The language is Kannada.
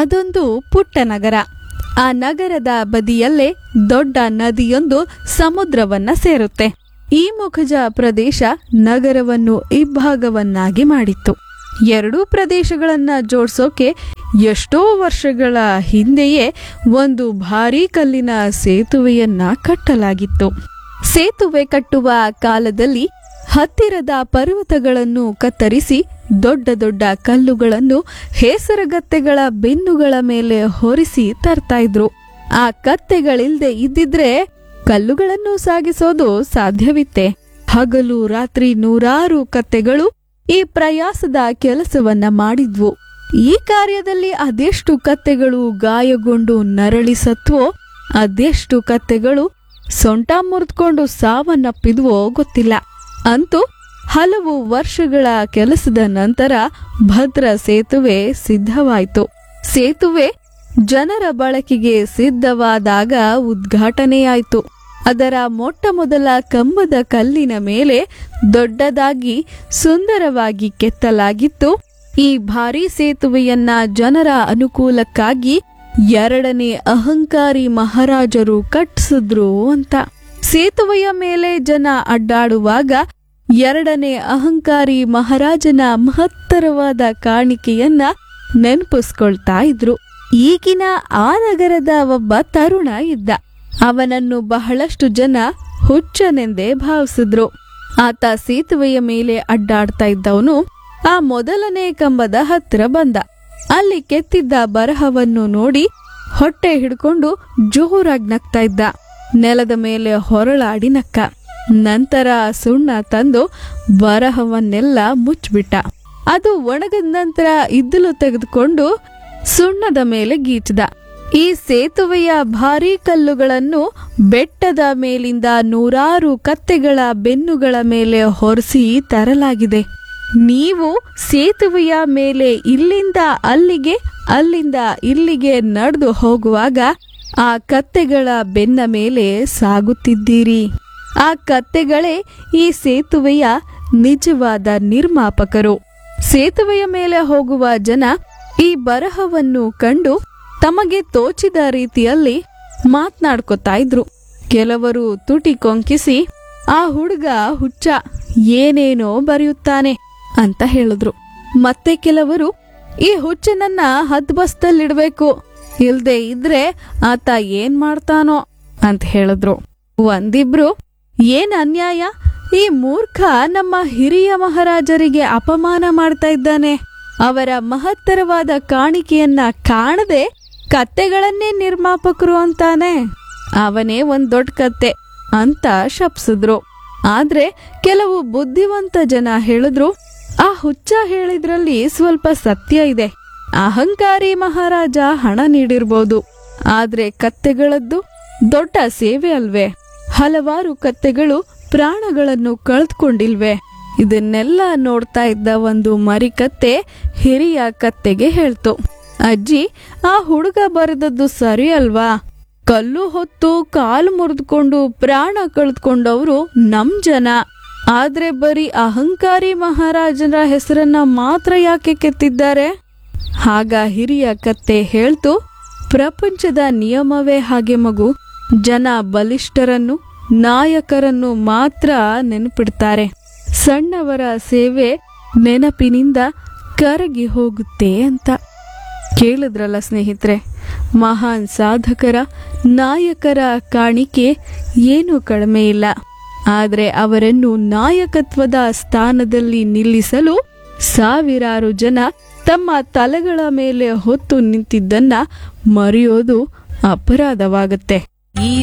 ಅದೊಂದು ಪುಟ್ಟ ನಗರ ಆ ನಗರದ ಬದಿಯಲ್ಲೇ ದೊಡ್ಡ ನದಿಯೊಂದು ಸಮುದ್ರವನ್ನ ಸೇರುತ್ತೆ ಈ ಮುಖಜ ಪ್ರದೇಶ ನಗರವನ್ನು ಇಬ್ಬಾಗವನ್ನಾಗಿ ಮಾಡಿತ್ತು ಎರಡೂ ಪ್ರದೇಶಗಳನ್ನ ಜೋಡ್ಸೋಕೆ ಎಷ್ಟೋ ವರ್ಷಗಳ ಹಿಂದೆಯೇ ಒಂದು ಭಾರೀ ಕಲ್ಲಿನ ಸೇತುವೆಯನ್ನ ಕಟ್ಟಲಾಗಿತ್ತು ಸೇತುವೆ ಕಟ್ಟುವ ಕಾಲದಲ್ಲಿ ಹತ್ತಿರದ ಪರ್ವತಗಳನ್ನು ಕತ್ತರಿಸಿ ದೊಡ್ಡ ದೊಡ್ಡ ಕಲ್ಲುಗಳನ್ನು ಹೇಸರಗತ್ತೆಗಳ ಬೆನ್ನುಗಳ ಮೇಲೆ ಹೊರಿಸಿ ತರ್ತಾ ಇದ್ರು ಆ ಕತ್ತೆಗಳಿಲ್ದೆ ಇದ್ದಿದ್ರೆ ಕಲ್ಲುಗಳನ್ನು ಸಾಗಿಸೋದು ಸಾಧ್ಯವಿತ್ತೆ ಹಗಲು ರಾತ್ರಿ ನೂರಾರು ಕತ್ತೆಗಳು ಈ ಪ್ರಯಾಸದ ಕೆಲಸವನ್ನ ಮಾಡಿದ್ವು ಈ ಕಾರ್ಯದಲ್ಲಿ ಅದೆಷ್ಟು ಕತ್ತೆಗಳು ಗಾಯಗೊಂಡು ನರಳಿ ಸತ್ವೋ ಅದೆಷ್ಟು ಕತ್ತೆಗಳು ಸೊಂಟ ಮುರಿದುಕೊಂಡು ಸಾವನ್ನಪ್ಪಿದ್ವೋ ಗೊತ್ತಿಲ್ಲ ಅಂತೂ ಹಲವು ವರ್ಷಗಳ ಕೆಲಸದ ನಂತರ ಭದ್ರ ಸೇತುವೆ ಸಿದ್ಧವಾಯಿತು ಸೇತುವೆ ಜನರ ಬಳಕೆಗೆ ಸಿದ್ಧವಾದಾಗ ಉದ್ಘಾಟನೆಯಾಯಿತು ಅದರ ಮೊಟ್ಟ ಮೊದಲ ಕಂಬದ ಕಲ್ಲಿನ ಮೇಲೆ ದೊಡ್ಡದಾಗಿ ಸುಂದರವಾಗಿ ಕೆತ್ತಲಾಗಿತ್ತು ಈ ಭಾರೀ ಸೇತುವೆಯನ್ನ ಜನರ ಅನುಕೂಲಕ್ಕಾಗಿ ಎರಡನೇ ಅಹಂಕಾರಿ ಮಹಾರಾಜರು ಕಟ್ಟಿಸಿದ್ರು ಅಂತ ಸೇತುವೆಯ ಮೇಲೆ ಜನ ಅಡ್ಡಾಡುವಾಗ ಎರಡನೇ ಅಹಂಕಾರಿ ಮಹಾರಾಜನ ಮಹತ್ತರವಾದ ಕಾಣಿಕೆಯನ್ನ ನೆನಪಿಸ್ಕೊಳ್ತಾ ಇದ್ರು ಈಗಿನ ಆ ನಗರದ ಒಬ್ಬ ತರುಣ ಇದ್ದ ಅವನನ್ನು ಬಹಳಷ್ಟು ಜನ ಹುಚ್ಚನೆಂದೇ ಭಾವಿಸಿದ್ರು ಆತ ಸೇತುವೆಯ ಮೇಲೆ ಅಡ್ಡಾಡ್ತಾ ಇದ್ದವನು ಆ ಮೊದಲನೇ ಕಂಬದ ಹತ್ತಿರ ಬಂದ ಅಲ್ಲಿ ಕೆತ್ತಿದ್ದ ಬರಹವನ್ನು ನೋಡಿ ಹೊಟ್ಟೆ ಹಿಡ್ಕೊಂಡು ಜೋರಾಗಿ ನಗ್ತಾ ಇದ್ದ ನೆಲದ ಮೇಲೆ ಹೊರಳಾಡಿ ನಕ್ಕ ನಂತರ ಸುಣ್ಣ ತಂದು ಬರಹವನ್ನೆಲ್ಲ ಮುಚ್ಚಿಬಿಟ್ಟ ಅದು ಒಣಗದ ನಂತರ ಇದ್ದಲು ತೆಗೆದುಕೊಂಡು ಸುಣ್ಣದ ಮೇಲೆ ಗೀಚಿದ ಈ ಸೇತುವೆಯ ಭಾರೀ ಕಲ್ಲುಗಳನ್ನು ಬೆಟ್ಟದ ಮೇಲಿಂದ ನೂರಾರು ಕತ್ತೆಗಳ ಬೆನ್ನುಗಳ ಮೇಲೆ ಹೊರಿಸಿ ತರಲಾಗಿದೆ ನೀವು ಸೇತುವೆಯ ಮೇಲೆ ಇಲ್ಲಿಂದ ಅಲ್ಲಿಗೆ ಅಲ್ಲಿಂದ ಇಲ್ಲಿಗೆ ನಡೆದು ಹೋಗುವಾಗ ಆ ಕತ್ತೆಗಳ ಬೆನ್ನ ಮೇಲೆ ಸಾಗುತ್ತಿದ್ದೀರಿ ಆ ಕತ್ತೆಗಳೇ ಈ ಸೇತುವೆಯ ನಿಜವಾದ ನಿರ್ಮಾಪಕರು ಸೇತುವೆಯ ಮೇಲೆ ಹೋಗುವ ಜನ ಈ ಬರಹವನ್ನು ಕಂಡು ತಮಗೆ ತೋಚಿದ ರೀತಿಯಲ್ಲಿ ಮಾತ್ನಾಡ್ಕೊತಾ ಇದ್ರು ಕೆಲವರು ತುಟಿ ಕೊಂಕಿಸಿ ಆ ಹುಡುಗ ಹುಚ್ಚ ಏನೇನೋ ಬರೆಯುತ್ತಾನೆ ಅಂತ ಹೇಳಿದ್ರು ಮತ್ತೆ ಕೆಲವರು ಈ ಹುಚ್ಚನನ್ನ ಹದ್ಬಸ್ತಲ್ಲಿಡ್ಬೇಕು ಇಲ್ದೆ ಇದ್ರೆ ಆತ ಏನ್ ಮಾಡ್ತಾನೋ ಅಂತ ಹೇಳಿದ್ರು ಒಂದಿಬ್ರು ಏನ್ ಅನ್ಯಾಯ ಈ ಮೂರ್ಖ ನಮ್ಮ ಹಿರಿಯ ಮಹಾರಾಜರಿಗೆ ಅಪಮಾನ ಮಾಡ್ತಾ ಇದ್ದಾನೆ ಅವರ ಮಹತ್ತರವಾದ ಕಾಣಿಕೆಯನ್ನ ಕಾಣದೆ ಕತ್ತೆಗಳನ್ನೇ ನಿರ್ಮಾಪಕರು ಅಂತಾನೆ ಅವನೇ ಒಂದ್ ದೊಡ್ಡ ಕತ್ತೆ ಅಂತ ಶಪ್ಸಿದ್ರು ಆದ್ರೆ ಕೆಲವು ಬುದ್ಧಿವಂತ ಜನ ಹೇಳಿದ್ರು ಆ ಹುಚ್ಚ ಹೇಳಿದ್ರಲ್ಲಿ ಸ್ವಲ್ಪ ಸತ್ಯ ಇದೆ ಅಹಂಕಾರಿ ಮಹಾರಾಜ ಹಣ ನೀಡಿರ್ಬೋದು ಆದ್ರೆ ಕತ್ತೆಗಳದ್ದು ದೊಡ್ಡ ಸೇವೆ ಅಲ್ವೇ ಹಲವಾರು ಕತ್ತೆಗಳು ಪ್ರಾಣಗಳನ್ನು ಕಳೆದುಕೊಂಡಿಲ್ವೇ ಇದನ್ನೆಲ್ಲ ನೋಡ್ತಾ ಇದ್ದ ಒಂದು ಮರಿಕತ್ತೆ ಹಿರಿಯ ಕತ್ತೆಗೆ ಹೇಳ್ತು ಅಜ್ಜಿ ಆ ಹುಡುಗ ಬರೆದದ್ದು ಸರಿ ಅಲ್ವಾ ಕಲ್ಲು ಹೊತ್ತು ಕಾಲು ಮುರಿದುಕೊಂಡು ಪ್ರಾಣ ಕಳೆದುಕೊಂಡವರು ನಮ್ ಜನ ಆದ್ರೆ ಬರೀ ಅಹಂಕಾರಿ ಮಹಾರಾಜನ ಹೆಸರನ್ನ ಮಾತ್ರ ಯಾಕೆ ಕೆತ್ತಿದ್ದಾರೆ ಆಗ ಹಿರಿಯ ಕತ್ತೆ ಹೇಳ್ತು ಪ್ರಪಂಚದ ನಿಯಮವೇ ಹಾಗೆ ಮಗು ಜನ ಬಲಿಷ್ಠರನ್ನು ನಾಯಕರನ್ನು ಮಾತ್ರ ನೆನಪಿಡ್ತಾರೆ ಸಣ್ಣವರ ಸೇವೆ ನೆನಪಿನಿಂದ ಕರಗಿ ಹೋಗುತ್ತೆ ಅಂತ ಕೇಳಿದ್ರಲ್ಲ ಸ್ನೇಹಿತರೆ ಮಹಾನ್ ಸಾಧಕರ ನಾಯಕರ ಕಾಣಿಕೆ ಏನೂ ಕಡಿಮೆ ಇಲ್ಲ ಆದರೆ ಅವರನ್ನು ನಾಯಕತ್ವದ ಸ್ಥಾನದಲ್ಲಿ ನಿಲ್ಲಿಸಲು ಸಾವಿರಾರು ಜನ ತಮ್ಮ ತಲೆಗಳ ಮೇಲೆ ಹೊತ್ತು ನಿಂತಿದ್ದನ್ನ ಮರೆಯೋದು ಅಪರಾಧವಾಗುತ್ತೆ